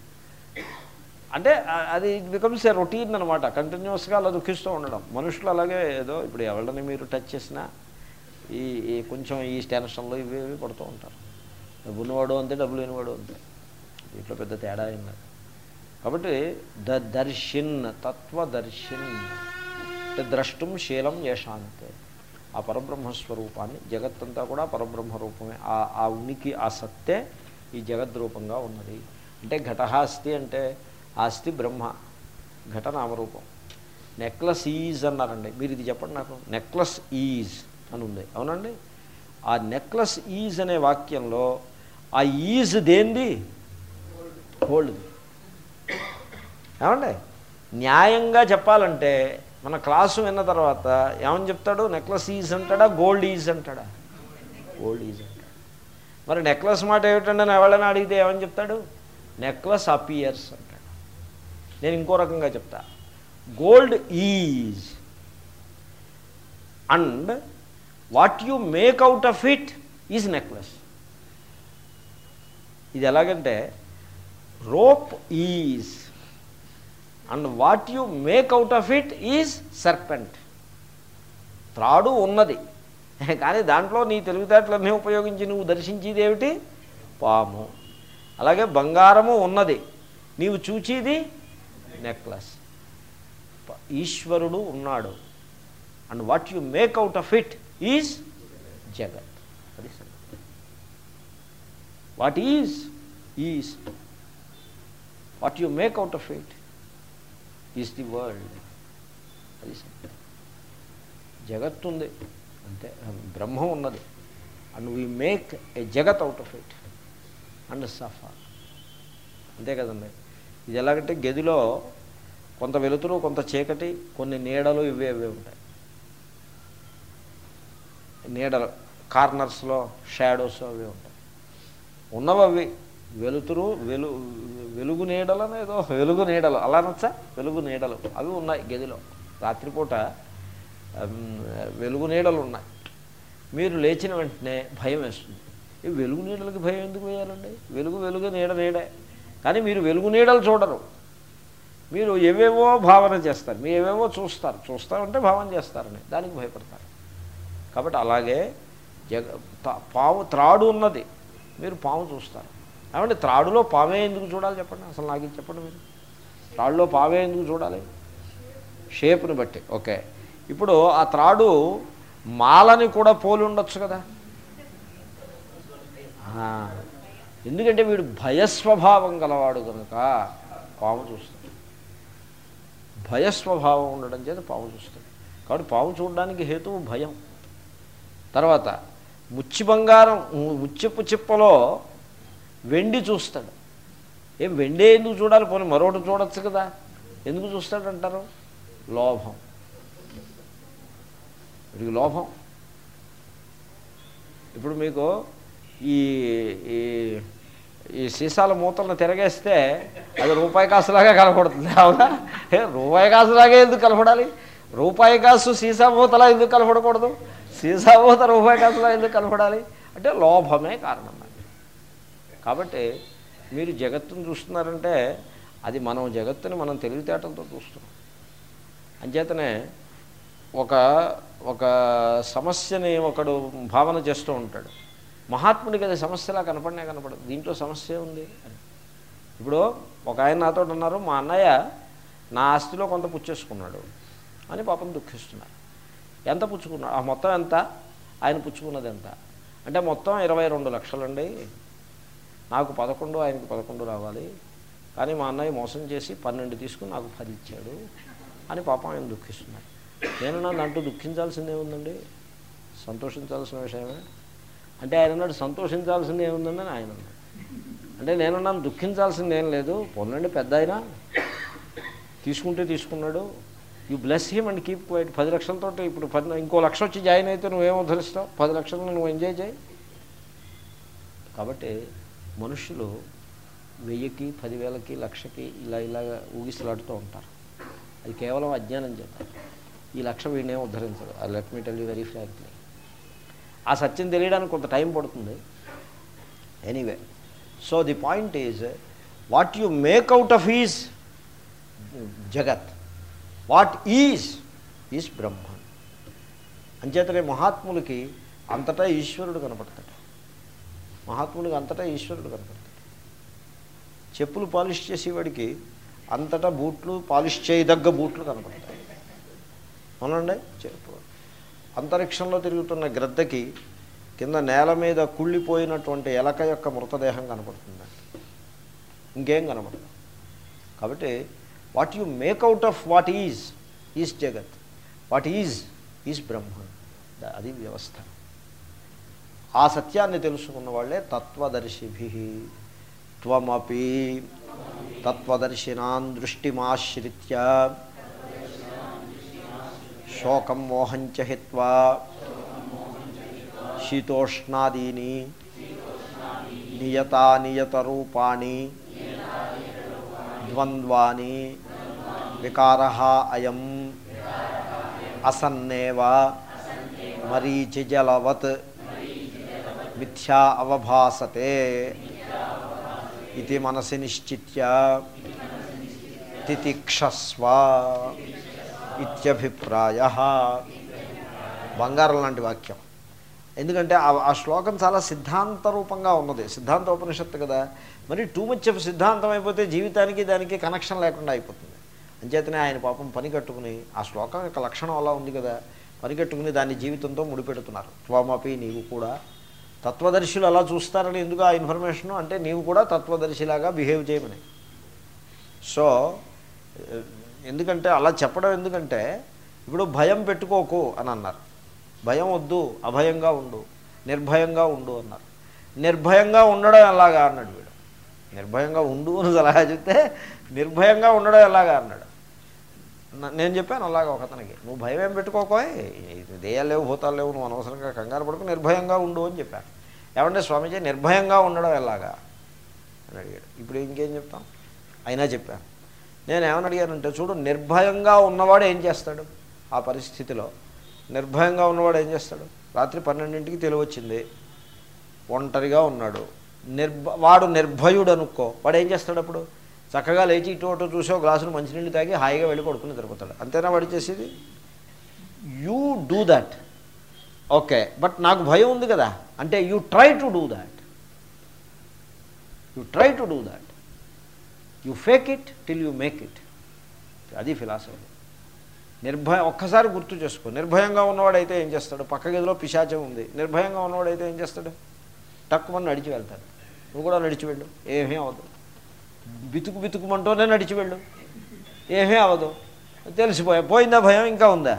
అంటే ఆ- అది బికమ్స్ ఏ రొటీన్ అనమాట కంటిన్యూస్గా అలా దుఃఖిస్తూ ఉండడం మనుషులు అలాగే ఏదో ఇప్పుడు ఎవరిని మీరు టచ్ చేసినా ఈ ఈ కొంచెం ఈ టెన్షన్లు ఇవి ఇవి పడుతూ ఉంటారు డబ్బు ఉన్నవాడు అంతే డబ్బు లేనివాడు అంతే వీటిలో పెద్ద తేడా ఏం లేదు కాబట్టి ద దర్శిన్ తత్వదర్శిన్ అంటే ద్రష్టం శీలం యశాంతే ఆ పరబ్రహ్మస్వరూపాన్ని జగత్తంతా కూడా పరబ్రహ్మ రూపమే ఆ ఆ ఉనికి ఆ సత్తే ఈ జగద్రూపంగా ఉన్నది అంటే ఘటహాస్తి అంటే ఆస్తి బ్రహ్మ ఘట నామరూపం నెక్లెస్ ఈజ్ అన్నారండి మీరు ఇది చెప్పండి నాకు నెక్లెస్ ఈజ్ అని ఉంది అవునండి ఆ నెక్లెస్ ఈజ్ అనే వాక్యంలో ఆ ఈజ్ దేంది గోల్డ్ది ఏమండి న్యాయంగా చెప్పాలంటే మన క్లాసు విన్న తర్వాత ఏమని చెప్తాడు నెక్లెస్ ఈజ్ అంటాడా గోల్డ్ ఈజ్ అంటాడా గోల్డ్ ఈజ్ అంటాడు మరి నెక్లెస్ మాట ఏమిటండి అని ఎవరైనా అడిగితే ఏమని చెప్తాడు నెక్లెస్ అపియర్స్ అంటాడు నేను ఇంకో రకంగా చెప్తా gold is and what you make out of it is necklace ఇది ఎలాగంటే rope is and what you make out of it is serpent త్రాడు ఉన్నది కానీ దాంట్లో నీ తెలివితేటలన్నీ ఉపయోగించి నువ్వు దర్శించేది ఏమిటి పాము అలాగే బంగారము ఉన్నది నీవు చూచేది నెక్లెస్ ప- ఈశ్వరుడు ఉన్నాడు and what you make out of it is jagat అది సంగతి what is is what you make out of it is the world అది సంగతి జగత్తు ఉంది అంతే బ్రహ్మం ఉన్నది and we make a jagat out of it and suffer అంతే కదండి ఇది ఎలాగంటే గదిలో కొంత వెలుతురు కొంత చీకటి కొన్ని నీడలు ఇవే ఇవే ఉంటాయి నీడలు కార్నర్స్లో షాడోస్ అవి ఉంటాయి ఉన్నవి అవి వెలుతురు వెలు వెలుగు నీడలను ఏదో వెలుగు నీడలు అలా నచ్చా వెలుగు నీడలు అవి ఉన్నాయి గదిలో రాత్రిపూట ఉమ్, వెలుగు నీడలు ఉన్నాయి మీరు లేచిన వెంటనే భయం వేస్తుంది ఈ వెలుగు నీడలకి భయం ఎందుకు వేయాలండి వెలుగు వెలుగు నీడ నీడే కానీ మీరు వెలుగు నీడలు చూడరు మీరు ఏవేవో భావన చేస్తారు మీరు ఏవేవో చూస్తారు చూస్తారంటే భావన చేస్తారని దానికి భయపడతారు కాబట్టి అలాగే జగ త- పాము త్రాడు ఉన్నది మీరు పాము చూస్తారు ఏమంటే త్రాడులో పామే ఎందుకు చూడాలి చెప్పండి అసలు నాకు ఇది చెప్పండి మీరు త్రాడులో పామే ఎందుకు చూడాలి షేప్ని బట్టి ఓకే ఇప్పుడు ఆ త్రాడు మాలని కూడా పోలి ఉండొచ్చు కదా ఆ, ఎందుకంటే వీడు భయస్వభావం గలవాడు కనుక పాము చూస్తాడు భయస్వభావం ఉండడం చేత పాము చూస్తాడు కాబట్టి పాము చూడడానికి హేతువు భయం తర్వాత ముచ్చి బంగారం ము- ముచ్చెప్పు చిప్పలో వెండి చూస్తాడు ఏం వెండే ఎందుకు చూడాలి పోనీ మరొకటి చూడొచ్చు కదా ఎందుకు చూస్తాడంటారు లోభం వీడికి లోభం ఇప్పుడు మీకు ఈ ఈ ఈ సీసాల మూతలను తిరగేస్తే అది రూపాయి కాసులాగా కనపడుతుంది అవునా ఏ, రూపాయి కాసులాగే ఎందుకు కనపడాలి రూపాయి కాసు సీసా మూతలా ఎందుకు కనపడకూడదు సీసా మూత రూపాయి కాసులా ఎందుకు కనపడాలి అంటే లోభమే కారణం దానికి. కాబట్టి మీరు జగత్తును చూస్తున్నారంటే అది మనం జగత్తుని మనం తెలివితేటలతో చూస్తున్నాం అంచేతనే ఒక ఒక సమస్యని ఒకడు భావన చేస్తూ ఉంటాడు మహాత్ముడికి అది సమస్యలా కనపడినా కనపడదు దీంట్లో సమస్య ఉంది అని ఇప్పుడు ఒక ఆయన నాతో అన్నారు మా అన్నయ్య నా ఆస్తిలో కొంత పుచ్చేసుకున్నాడు అని పాపం దుఃఖిస్తున్నారు ఎంత పుచ్చుకున్నాడు ఆ మొత్తం ఎంత ఆయన పుచ్చుకున్నది ఎంత అంటే మొత్తం ఇరవై రెండు లక్షలండి నాకు పదకొండు ఆయనకి పదకొండు రావాలి కానీ మా అన్నయ్య మోసం చేసి పన్నెండు తీసుకుని నాకు పది ఇచ్చాడు అని పాపం ఆయన దుఃఖిస్తున్నారు నేను నన్ను అంటూ దుఃఖించాల్సిందే ఉందండి సంతోషించాల్సిన విషయమే అంటే ఆయన అన్నాడు సంతోషించాల్సింది ఏముందండి అని ఆయన అన్నాడు అంటే నేను నన్ను దుఃఖించాల్సింది ఏం లేదు పొందండి పెద్ద ఆయన తీసుకుంటే తీసుకున్నాడు you bless him and keep quiet పది లక్షలతో ఇప్పుడు పది ఇంకో లక్ష వచ్చి జాయిన్ అయితే నువ్వేమో ధరిస్తావు పది లక్షలు నువ్వు ఎంజాయ్ చేయి కాబట్టి మనుషులు వెయ్యికి పదివేలకి లక్షకి ఇలా ఇలా ఊగిసలాడుతూ ఉంటారు అది కేవలం అజ్ఞానం చేత ఈ లక్ష వీడినే ఉద్ధరించదు I let me tell you very frankly ఆ సత్యం తెలియడానికి కొంత టైం పడుతుంది anyway so the point is what you make out of is jagat what is is Brahma అంచేతనే మహాత్ములకి అంతటా ఈశ్వరుడు కనపడతాడు మహాత్ముడికి అంతటా ఈశ్వరుడు కనపడతాడు చెప్పులు పాలిష్ చేసేవాడికి అంతటా బూట్లు పాలిష్ చేయదగ్గ బూట్లు కనపడతాయి అవునండి చెప్పు అంతరిక్షంలో తిరుగుతున్న గ్రద్దకి కింద నేల మీద కుళ్ళిపోయినటువంటి ఎలక యొక్క మృతదేహం కనపడుతుందండి ఇంకేం కనపడదు కాబట్టి what you make out of what is is jagat what is is Brahman ద- అది వ్యవస్థ ఆ సత్యాన్ని తెలుసుకున్న వాళ్ళే తత్వదర్శిభి త్వమపి తత్వదర్శినాన్ దృష్టిమాశ్రిత్య శోకం మోహంచ హిత్వా శీతోష్ణాదీని నియతానియతరూపాణి ద్వంద్వాని వికార అయం అసన్నేవ మరీచిజలవత్ మిథ్యా అవభాసతే ఇది మనసి నిశ్చిత్య తితిక్షస్వ ఇత్యభిప్రాయ బంగారం లాంటి వాక్యం ఎందుకంటే ఆ ఆ శ్లోకం చాలా సిద్ధాంత రూపంగా ఉన్నది సిద్ధాంతోపనిషత్తు కదా మరి టూ మచ్ ఆఫ్ సిద్ధాంతం అయిపోతే జీవితానికి దానికి కనెక్షన్ లేకుండా అయిపోతుంది అంచేతనే ఆయన పాపం పని కట్టుకుని ఆ శ్లోకం యొక్క లక్షణం అలా ఉంది కదా పని కట్టుకుని దాన్ని జీవితంతో ముడిపెడుతున్నారు త్వమపి నీవు కూడా తత్వదర్శులు అలా చూస్తారని ఎందుకు ఆ ఇన్ఫర్మేషను అంటే నీవు కూడా తత్వదర్శిలాగా బిహేవ్ చేయమని సో ఎ, ఎందుకంటే అలా చెప్పడం ఎందుకంటే ఇప్పుడు భయం పెట్టుకోకు అని అన్నారు భయం వద్దు అభయంగా ఉండు నిర్భయంగా ఉండు అన్నారు నిర్భయంగా ఉండడం ఎలాగా అన్నాడు వీడు నిర్భయంగా ఉండు అని సలహా చెప్తే నిర్భయంగా ఉండడం ఎలాగా అన్నాడు న- నేను చెప్పాను అలాగా ఒకతనికి నువ్వు భయం ఏం పెట్టుకోకోయ్ ఇది దెయ్యాలు లేవు భూతాలు లేవు నువ్వు అనవసరంగా కంగారు పడుకు నిర్భయంగా ఉండు అని చెప్పాను ఏమంటే స్వామీజీ నిర్భయంగా ఉండడం ఎలాగా అని అడిగాడు ఇప్పుడు ఇంకేం చెప్తాం అయినా చెప్పాను నేను ఏమని అడిగానంటే చూడు నిర్భయంగా ఉన్నవాడు ఏం చేస్తాడు ఆ పరిస్థితిలో నిర్భయంగా ఉన్నవాడు ఏం చేస్తాడు రాత్రి పన్నెండింటికి తెలివచ్చింది ఒంటరిగా ఉన్నాడు నిర్భ వాడు నిర్భయుడు అనుకో వాడు ఏం చేస్తాడు అప్పుడు చక్కగా లేచి ఇటు అటు చూసి ఒక గ్లాసులు మంచినీళ్ళు తాగి హాయిగా వెళ్ళి పడుకుని తిరుగుతాడు అంతేనా వాడు చేసేది you do that okay but నాకు భయం ఉంది కదా అంటే you try to do that you try to do that you fake it till you make it అది ఫిలాసఫీ నిర్భయ ఒక్కసారి గుర్తు చేసుకో నిర్భయంగా ఉన్నవాడైతే ఏం చేస్తాడు పక్క గదిలో పిశాచం ఉంది నిర్భయంగా ఉన్నవాడైతే ఏం చేస్తాడు తక్కువని నడిచి వెళ్తాడు నువ్వు కూడా నడిచి వెళ్ళు ఏమీ అవ్వదు బితుకు బితుకుమంటూనే నడిచి వెళ్ళు ఏమీ అవ్వదు తెలిసిపోయా పోయిందా భయం ఇంకా ఉందా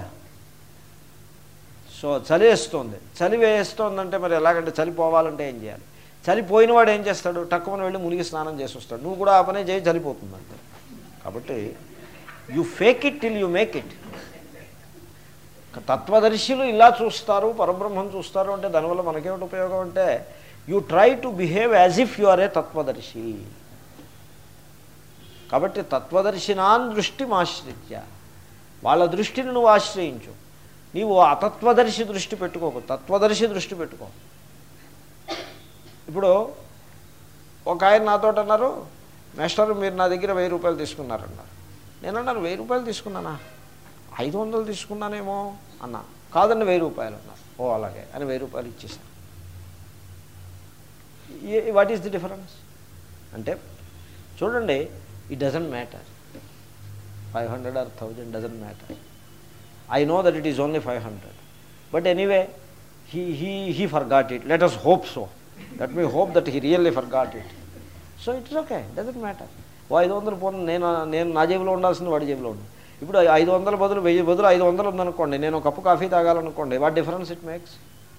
సో చలి వేస్తుంది చలి వేస్తోందంటే మరి ఎలాగంటే చలి పోవాలంటే ఏం చేయాలి చలి పోయినవాడు ఏం చేస్తాడు టక్కుమని వెళ్ళి మునిగి స్నానం చేసి వస్తాడు నువ్వు కూడా ఆ పనే చేయి చలిపోతుందంటే కాబట్టి you fake it till you make it తత్వదర్శులు ఇలా చూస్తారు పరబ్రహ్మం చూస్తారు అంటే దానివల్ల మనకేమిటి ఉపయోగం అంటే you try to behave as if you are a తత్వదర్శి కాబట్టి తత్వదర్శినాన్ దృష్టి ఆశ్రిత్య వాళ్ళ దృష్టిని నువ్వు ఆశ్రయించు నీవు అతత్వదర్శి దృష్టి పెట్టుకోకు తత్వదర్శి దృష్టి పెట్టుకో ఇప్పుడు ఒక ఆయన నాతో అన్నారు మాస్టర్ మీరు నా దగ్గర వెయ్యి రూపాయలు తీసుకున్నారన్నారు నేను అన్నాను వెయ్యి రూపాయలు తీసుకున్నానా ఐదు వందలు తీసుకున్నానేమో అన్నా కాదండి వెయ్యి రూపాయలు అన్నారు ఓ అలాగే అని వెయ్యి రూపాయలు ఇచ్చేసాను వాట్ ఈస్ ది డిఫరెన్స్ అంటే చూడండి it doesn't matter five hundred or thousand doesn't matter I know that it is only five hundred but anyway he he he forgot it let us hope so that me hope that he really forgot it so it's okay doesn't matter ఓ ఐదు వందలు పోను నేను నేను నా జేబులో ఉండాల్సింది వాడి జేబులో ఉంది ఇప్పుడు ఐదు వందల బదులు వెయ్యి బదులు ఐదు వందలు ఉందనుకోండి నేను ఒక కప్పు కాఫీ తాగాలనుకోండి what difference it makes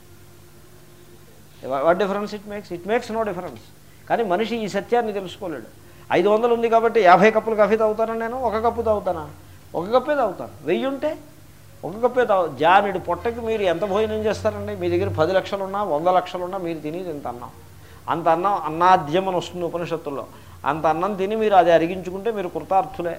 what difference it makes it makes no difference కానీ మనిషి ఈ సత్యాన్ని తెలుసుకోలేడు ఐదు వందలు ఉంది కాబట్టి యాభై కప్పులు కాఫీ తాగుతాను నేను ఒక కప్పు తాగుతానా ఒక కప్పే తాగుతాను వెయ్యి ఉంటే ఒక కప్పే తాగు జానుడి పొట్టకి మీరు ఎంత భోజనం చేస్తారండి మీ దగ్గర పది లక్షలున్నా వంద లక్షలున్నా మీరు తినేది ఎంత అన్నం అంత అన్నం అన్నాద్యం అని వస్తుంది ఉపనిషత్తుల్లో అంత అన్నం తిని మీరు అది అరిగించుకుంటే మీరు కృతార్థులే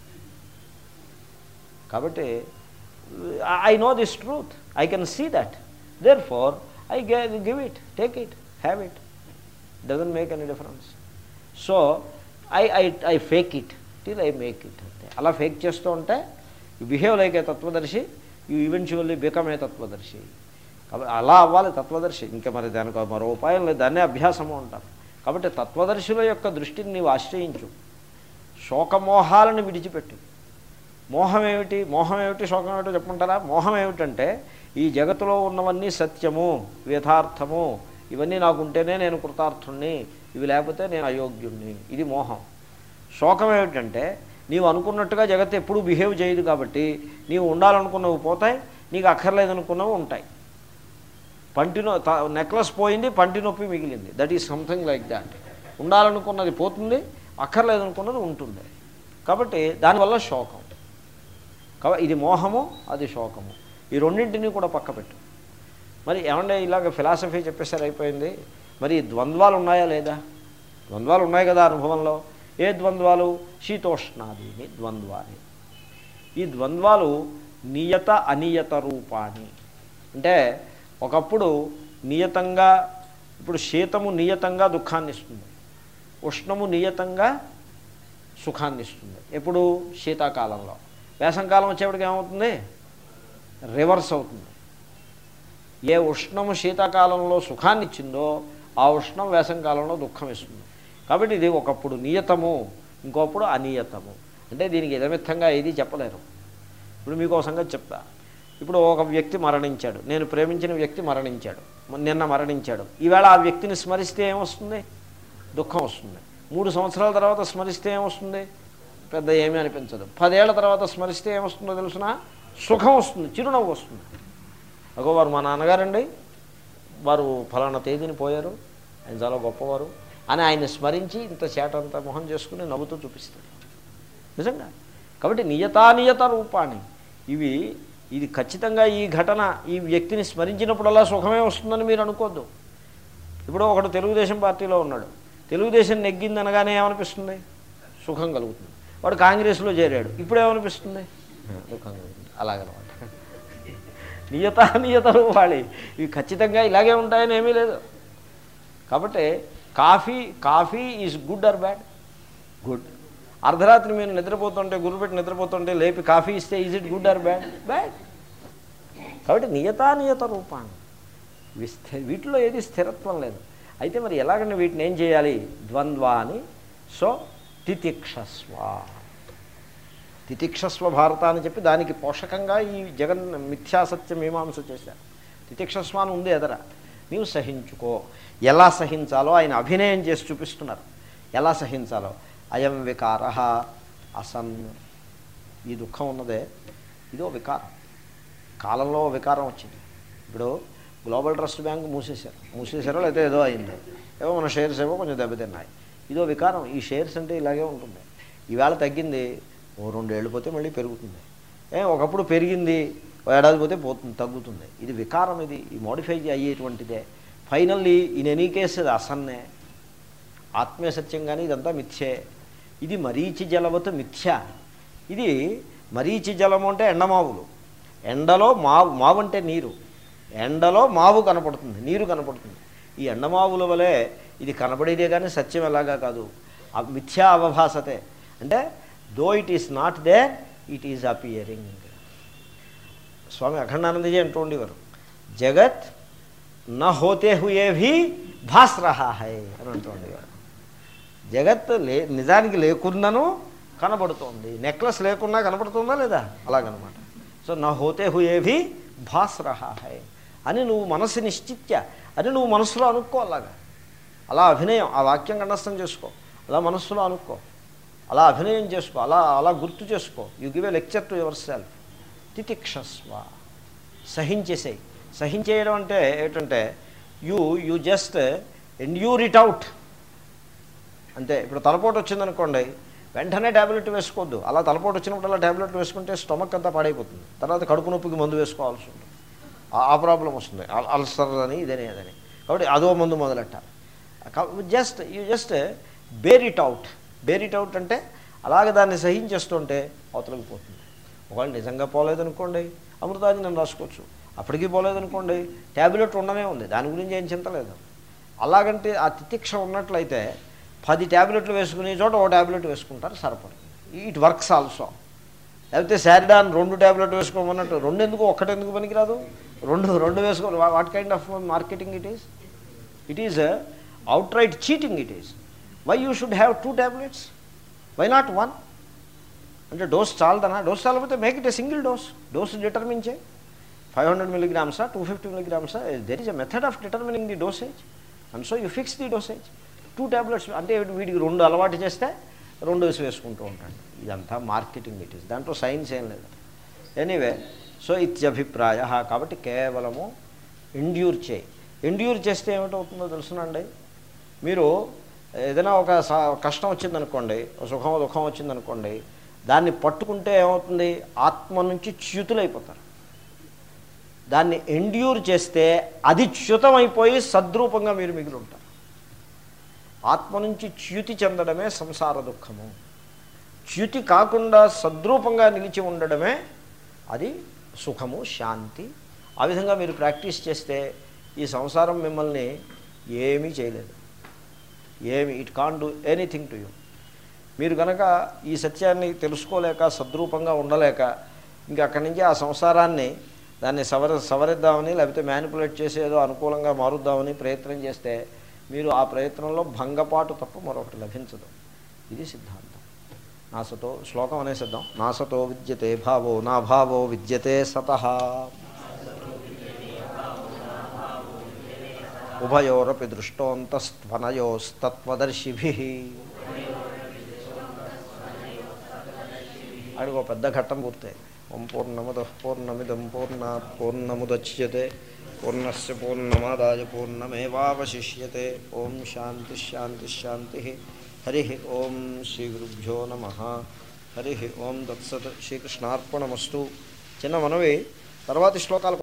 కాబట్టి I know this truth I can see that there far I give it take it have it doesn't make any difference so I I I fake it till I make it అంతే అలా ఫేక్ చేస్తూ ఉంటే యు బిహేవ్ లైక్ ఏ తత్వదర్శి యూ ఈవెన్చువల్లీ బికమ్ ఏ తత్వదర్శి కాబట్టి అలా అవ్వాలి తత్వదర్శి ఇంకా మరి దానికి మరో ఉపాయం లేదు దాన్నే అభ్యాసము అంటారు కాబట్టి తత్వదర్శుల యొక్క దృష్టిని నీవు ఆశ్రయించు శోకమోహాలను విడిచిపెట్టు మోహం ఏమిటి మోహం ఏమిటి శోకం ఏమిటో చెప్పమంటారా మోహం ఏమిటంటే ఈ జగత్తులో ఉన్నవన్నీ సత్యము యథార్థము ఇవన్నీ నాకుంటేనే నేను కృతార్థుణ్ణి ఇవి లేకపోతే నేను అయోగ్యుణ్ణి ఇది మోహం శోకం ఏమిటంటే నీవు అనుకున్నట్టుగా జగత్ ఎప్పుడూ బిహేవ్ చేయదు కాబట్టి నీవు ఉండాలనుకున్నవి పోతాయి నీకు అక్కర్లేదనుకున్నవి ఉంటాయి పంటి నొ నెక్లెస్ పోయింది పంటి నొప్పి మిగిలింది that is something like that ఉండాలనుకున్నది పోతుంది అక్కర్లేదనుకున్నది ఉంటుంది కాబట్టి దానివల్ల శోకం కాబట్టి ఇది మోహము అది శోకము ఈ రెండింటినీ కూడా పక్క పెట్టు మరి ఏమంటే ఇలాగ ఫిలాసఫీ చెప్పేసరి అయిపోయింది మరి ద్వంద్వాలు ఉన్నాయా లేదా ద్వంద్వాలు ఉన్నాయి కదా అనుభవంలో ఏ ద్వంద్వాలు శీతోష్ణాదీని ద్వంద్వాని ఈ ద్వంద్వాలు నియత అనియత రూపాన్ని అంటే ఒకప్పుడు నియతంగా ఇప్పుడు శీతము నియతంగా దుఃఖాన్ని ఇస్తుంది ఉష్ణము నియతంగా సుఖాన్ని ఇస్తుంది ఎప్పుడు శీతాకాలంలో వేసంకాలం వచ్చేప్పటికి ఏమవుతుంది రివర్స్ అవుతుంది ఏ ఉష్ణము శీతాకాలంలో సుఖాన్ని ఇచ్చిందో ఆ ఉష్ణం వేసంకాలంలో దుఃఖం ఇస్తుంది కాబట్టి ఇది ఒకప్పుడు నియతము ఇంకోప్పుడు అనియతము అంటే దీనికి ఇదమిత్తంగా ఏది చెప్పలేరు ఇప్పుడు మీకు ఒక సంగతి చెప్తా ఇప్పుడు ఒక వ్యక్తి మరణించాడు నేను ప్రేమించిన వ్యక్తి మరణించాడు నిన్న మరణించాడు ఈవేళ ఆ వ్యక్తిని స్మరిస్తే ఏమొస్తుంది దుఃఖం వస్తుంది మూడు సంవత్సరాల తర్వాత స్మరిస్తే ఏమొస్తుంది పెద్ద ఏమీ అనిపించదు పదేళ్ల తర్వాత స్మరిస్తే ఏమొస్తుందో తెలుసిన సుఖం వస్తుంది చిరునవ్వు వస్తుంది అగో వారు మా నాన్నగారండి వారు ఫలానా తేదీని పోయారు ఆయన చాలా గొప్పవారు అని ఆయన స్మరించి ఇంత చేటంత మొహం చేసుకుని నవ్వుతూ చూపిస్తాడు నిజంగా కాబట్టి నియతానియత రూపాన్ని ఇవి ఇది ఖచ్చితంగా ఈ ఘటన ఈ వ్యక్తిని స్మరించినప్పుడల్లా సుఖమే వస్తుందని మీరు అనుకోద్దు ఇప్పుడు ఒకడు తెలుగుదేశం పార్టీలో ఉన్నాడు తెలుగుదేశం నెగ్గిందనగానే ఏమనిపిస్తుంది సుఖం కలుగుతుంది వాడు కాంగ్రెస్లో చేరాడు ఇప్పుడు ఏమనిపిస్తుంది దుఃఖం కలుగుతుంది అలాగనమాట నియత నియత రూపాళి ఇవి ఖచ్చితంగా ఇలాగే ఉంటాయని ఏమీ లేదు కాబట్టి coffee coffee is good or bad good అర్ధరాత్రి మీరు నిద్రపోతుంటే గురుపెట్టి నిద్రపోతుంటే లేపి కాఫీ ఇస్తే is it good or bad bad కాబట్టి నియతానియత రూపాన్ని ఇవి స్థి వీటిలో ఏది స్థిరత్వం లేదు అయితే మరి ఎలాగంటే వీటిని ఏం చేయాలి ద్వంద్వాని సో తితిక్షస్వ తితిక్షస్వ భారత అని చెప్పి దానికి పోషకంగా ఈ జగన్ మిథ్యాసత్య మీమాంస చేశారు తితిక్షస్వ అని ఉంది ఎదర నీవు సహించుకో ఎలా సహించాలో ఆయన అభినయం చేసి చూపిస్తున్నారు ఎలా సహించాలో అయం వికార అసన్ ఈ దుఃఖం ఉన్నదే ఇదో వికారం కాలంలో వికారం వచ్చింది ఇప్పుడు గ్లోబల్ ట్రస్ట్ బ్యాంక్ మూసేశారు మూసేశారో లేకపోతే ఏదో అయింది ఏవో మన షేర్స్ ఏవో కొంచెం దెబ్బతిన్నాయి ఇదో వికారం ఈ షేర్స్ అంటే ఇలాగే ఉంటుంది ఈవేళ తగ్గింది ఓ రెండు ఏళ్ళు పోతే మళ్ళీ పెరుగుతుంది ఏ ఒకప్పుడు పెరిగింది ఓ ఏడాది పోతే పోతుంది తగ్గుతుంది ఇది వికారం ఇది ఈ మోడిఫై అయ్యేటువంటిదే ఫైనల్లీ ఇన్ ఎనీ కేసు ఇది అసన్నే ఆత్మీయ సత్యం కానీ ఇదంతా మిథ్యే ఇది మరీచి జలవత్ మిథ్య ఇది మరీచి జలము అంటే ఎండమావులు ఎండలో మావు మావు అంటే నీరు ఎండలో మావు కనపడుతుంది నీరు కనపడుతుంది ఈ ఎండమావుల వలె ఇది కనబడేదే కానీ సత్యం ఎలాగా కాదు ఆ మిథ్యా అవభాసతే అంటే though it is not they it is appearing Swami Akhandanandaji అంటూ ఉండేవారు జగత్ నా హోతే హుయే భీ భాస్ రహా హై అని అంటూ ఉండేవారు జగత్ లే నిజానికి లేకున్నను కనబడుతోంది నెక్లెస్ లేకున్నా కనబడుతుందా లేదా అలాగనమాట సో నా హోతే హుయే భీ భాస్ రహా హై అని నువ్వు మనసు నిశ్చిత్య అని నువ్వు మనసులో అనుకో అలాగా అలా అభినయం ఆ వాక్యం కండస్థం చేసుకో అలా మనస్సులో అనుకో అలా అభినయం చేసుకో అలా అలా గుర్తు చేసుకో you give a lecture to your self తితిక్షస్వ సహించేసేయి సహించేయడం అంటే ఏంటంటే you you just endure it out అంతే ఇప్పుడు తలపోటు వచ్చిందనుకోండి వెంటనే ట్యాబ్లెట్ వేసుకోవద్దు అలా తలపోటు వచ్చినప్పుడు అలా ట్యాబ్లెట్ వేసుకుంటే స్టమక్ అంతా పాడైపోతుంది తర్వాత కడుపు నొప్పికి మందు వేసుకోవాల్సి ఉంటుంది ఆ ప్రాబ్లం వస్తుంది అల్- అల్సర్ అని ఇదని అదని కాబట్టి అదో మందు మొదలెట్టాలి just you just bear it out bear it out అంటే అలాగే దాన్ని సహించేస్తుంటే అవతలకి పోతుంది ఒకవేళ నిజంగా పోలేదనుకోండి అమృతాజనం రాసుకోవచ్చు అప్పటికీ పోలేదనుకోండి ట్యాబ్లెట్ ఉండనే ఉంది దాని గురించి ఏం చింత లేదు అలాగంటే ఆ తితిక్ష ఉన్నట్లయితే పది ట్యాబ్లెట్లు వేసుకునే చోట ఓ ట్యాబ్లెట్ వేసుకుంటారు సరిపడుతుంది ఇట్ వర్క్స్ ఆల్సో లేకపోతే శారిడాన్ రెండు ట్యాబ్లెట్ వేసుకోమన్నట్టు రెండు ఎందుకు ఒక్కటెందుకు పనికిరాదు రెండు రెండు వేసుకో what kind of marketing it is it is outright cheating it is why you should have two tablets why not one అంటే డోస్ చాలదనా డోస్ చాలకపోతే make it a single dose dose determine చేయి ఫైవ్ హండ్రెడ్ మిలీగ్రామ్సా టూ ఫిఫ్టీ మిలీగ్రామ్సా there is a method of determining the dosage and so you fix the dosage two tablets అంటే వీడికి రెండు అలవాటు చేస్తే రెండు వేసి వేసుకుంటూ ఉంటాడు ఇదంతా మార్కెటింగ్ ఇట్ ఇస్ దాంట్లో సైన్స్ ఏం లేదు ఎనీవే సో ఇత్యభిప్రాయ కాబట్టి కేవలము ఇండ్యూర్ చేయి ఇండ్యూర్ చేస్తే ఏమిటవుతుందో తెలుసునండి మీరు ఏదైనా ఒక స- కష్టం వచ్చిందనుకోండి ఒక సుఖం దుఃఖం వచ్చిందనుకోండి దాన్ని పట్టుకుంటే ఏమవుతుంది ఆత్మ నుంచి చ్యుతులైపోతారు దాన్ని ఎండ్యూర్ చేస్తే అది చ్యుతమైపోయి సద్రూపంగా మీరు మిగిలి ఉంటారు ఆత్మ నుంచి చ్యుతి చెందడమే సంసార దుఃఖము చ్యుతి కాకుండా సద్రూపంగా నిలిచి ఉండడమే అది సుఖము శాంతి ఆ విధంగా మీరు ప్రాక్టీస్ చేస్తే ఈ సంసారం మిమ్మల్ని ఏమీ చేయలేదు ఏమి it can do anything to you మీరు కనుక ఈ సత్యాన్ని తెలుసుకోలేక సద్రూపంగా ఉండలేక ఇంకా అక్కడి నుంచి ఆ సంసారాన్ని దాన్ని సవర సవరిద్దామని లేకపోతే మ్యానిపులేట్ చేసి ఏదో అనుకూలంగా మారుద్దామని ప్రయత్నం చేస్తే మీరు ఆ ప్రయత్నంలో భంగపాటు తప్ప మరొకటి లభించదు ఇది సిద్ధాంతం నాసతో శ్లోకం అనేసిద్దాం నాసతో విద్యతే భావో నా భావో విద్యతే సత ఉభయోరపి దృష్టోంతస్త్వనయోస్తత్వదర్శిభి అడిగి ఒక పెద్ద ఘట్టం పూర్తయింది ఓం పూర్ణముద పూర్ణమిదం పూర్ణాత్ పూర్ణముదచ్యతే పూర్ణస్ పూర్ణమాదాయ పూర్ణమేవాశిష్యతే ఓం శాంతి శాంతి శాంతి హరి ఓం శ్రీ గురుభ్యో నమ హరి ఓం దత్సత్ శ్రీకృష్ణార్పణమస్తు చిన్న మనవి తర్వాతి శ్లోకాలు